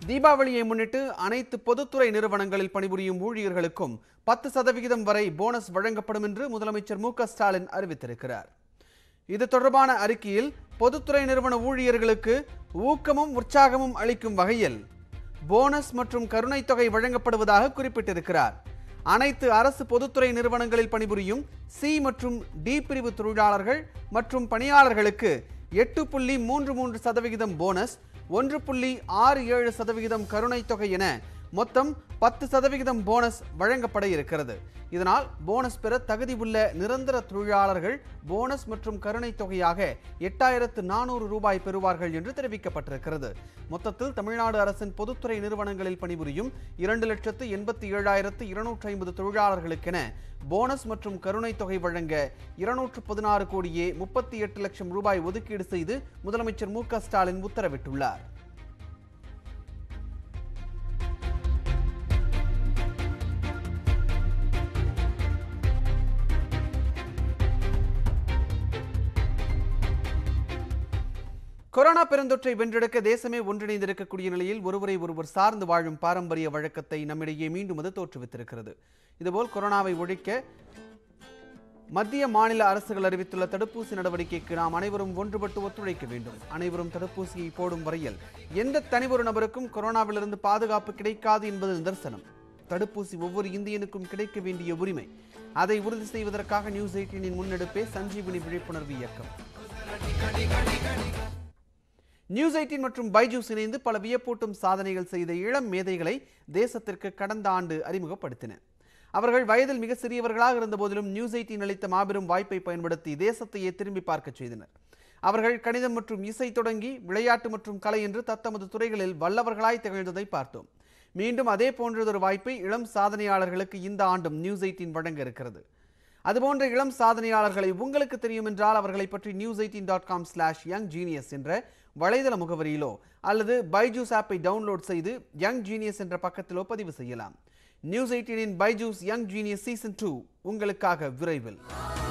தீபாவளியை முன்னிட்டு அனைத்து பொதுத்துறை நிறுவனங்களில் பணிபுரியும் ஊழியர்களுக்கும் பத்து சதவிகிதம் வரை போனஸ் வழங்கப்படும் என்று முதலமைச்சர் மு க ஸ்டாலின் அறிவித்திருக்கிறார் இது தொடர்பான அறிக்கையில் பொதுத்துறை நிறுவன ஊழியர்களுக்கு ஊக்கமும் உற்சாகமும் அளிக்கும் வகையில் போனஸ் மற்றும் கருணைத் தொகை வழங்கப்படுவதாக குறிப்பிட்டிருக்கிறார் அனைத்து அரசு பொதுத்துறை நிறுவனங்களில் பணிபுரியும் சி மற்றும் டி பிரிவு தொழிலாளர்கள் மற்றும் பணியாளர்களுக்கு எட்டு புள்ளி மூன்று மூன்று சதவிகிதம் போனஸ் ஒன்று புள்ளி ஆறு ஏழு சதவிகிதம் கருணைத் தொகை என மொத்தம் பத்து சதவிகிதம் போனஸ் வழங்கப்பட இருக்கிறது இதனால் போனஸ் பெற தகுதி உள்ள நிரந்தர தொழிலாளர்கள் போனஸ் மற்றும் கருணைத் தொகையாக எட்டாயிரத்து நானூறு ரூபாய் பெறுவார்கள் என்று தெரிவிக்கப்பட்டிருக்கிறது மொத்தத்தில் தமிழ்நாடு அரசின் பொதுத்துறை நிறுவனங்களில் பணிபுரியும் இரண்டு லட்சத்து எண்பத்தி ஏழாயிரத்து இருநூற்றி ஐம்பது தொழிலாளர்களுக்கென போனஸ் மற்றும் கருணைத் தொகை வழங்க இருநூற்று பதினாறு கோடியே முப்பத்தி எட்டு லட்சம் ரூபாய் ஒதுக்கீடு செய்து முதலமைச்சர் மு க ஸ்டாலின் உத்தரவிட்டுள்ளார் கொரோனா பெருந்தொற்றை வென்றெடுக்க தேசமே ஒன்றிணைந்திருக்கக்கூடிய நிலையில் ஒருவரை ஒருவர் சார்ந்து வாழும் பாரம்பரிய வழக்கத்தை நம்மிடையே மீண்டும் அது தோற்றுவித்திருக்கிறது இதுபோல் கொரோனாவை ஒழிக்க மத்திய மாநில அரசுகள் அறிவித்துள்ள தடுப்பூசி நடவடிக்கைக்கு நாம் அனைவரும் ஒன்றுபட்டு ஒத்துழைக்க வேண்டும் அனைவரும் தடுப்பூசியை போடும் வரையில் எந்த தனியொரு நபருக்கும் கொரோனாவிலிருந்து பாதுகாப்பு கிடைக்காது என்பது நிதர்சனம் தடுப்பூசி ஒவ்வொரு இந்தியனுக்கும் கிடைக்க வேண்டிய உரிமை அதை உறுதி செய்வதற்காக நியூஸ் எயிட்டீனின் முன்னெடுப்பே சஞ்சீவினி விழிப்புணர்வு இயக்கம் நியூஸ் எயிட்டீன் மற்றும் பைஜூஸ் இணைந்து பல வியப்பூட்டும் சாதனைகள் செய்த இளம் மேதைகளை தேசத்திற்கு கடந்த ஆண்டு அறிமுகப்படுத்தின அவர்கள் வயதில் மிக சிறியவர்களாக இருந்த போதிலும் நியூஸ் எயிட்டீன் அளித்த மாபெரும் வாய்ப்பை பயன்படுத்தி தேசத்தையே திரும்பி பார்க்கச் செய்தனர் அவர்கள் கணிதம் மற்றும் இசை தொடங்கி விளையாட்டு மற்றும் கலை என்று தத்தமது துறைகளில் வல்லவர்களாய் திகழ்ந்ததை பார்த்தோம் மீண்டும் அதே போன்றதொரு வாய்ப்பை இளம் சாதனையாளர்களுக்கு இந்த ஆண்டும் நியூஸ் எயிட்டீன் வழங்க இருக்கிறது அதுபோன்ற இளம் சாதனையாளர்களை உங்களுக்கு தெரியும் என்றால் அவர்களை பற்றி news eighteen dot com slash young genius என்ற வலைதள முகவரியிலோ அல்லது பைஜூஸ் ஆப்பை டவுன்லோட் செய்து யங் ஜீனியஸ் என்ற பக்கத்திலோ பதிவு செய்யலாம் நியூஸ் எயிட்டீனின் Byju's young genius season two உங்களுக்காக விரைவில்